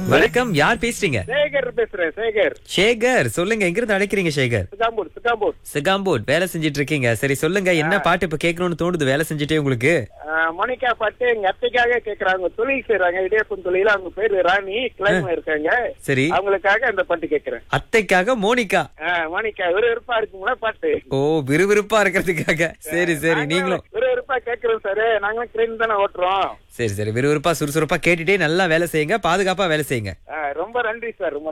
வணக்கம் யார் பேசுறீங்க சேகர் பேசுறேன் சேகர் சேகர் சொல்லுங்க எங்க இருந்து அழைக்கிறீங்க சேகர் சிகாம்பூர் சிகாம்பூர் சிகாம்போட் வேலை செஞ்சிட்டு இருக்கீங்க சரி சொல்லுங்க என்ன பாட்டு இப்ப கேட்கணும்னு தோணுது வேலை செஞ்சுட்டே உங்களுக்கு ஆஹ், மோனிகா பாட்டு எங்க அத்தைக்காக கேக்குறாங்க தொழில் செய்யறாங்க இடியப்பம் தொழில அவங்க பேரு ராணி கிளைமா இருக்காங்க சரி அவங்களுக்காக அந்த பாட்டு கேக்குறேன் அத்தைக்காக மோனிகா ஆஹ், மோனிகா விறுவிறுப்பா இருக்குங்களா பாட்டு ஓ விறுவிறுப்பா இருக்கிறதுக்காக சரி சரி நீங்களும் விறுவிறுப்பா கேக்குறோம் சார் நாங்களும் ட்ரெயின் தானே ஓட்டுறோம் சரி சரி விறுவிறுப்பா சுறுசுறுப்பா கேட்டுட்டே நல்லா வேலை செய்யுங்க பாதுகாப்பா வேலை செய்யுங்க ஆஹ், ரொம்ப நன்றி சார் ரொம்ப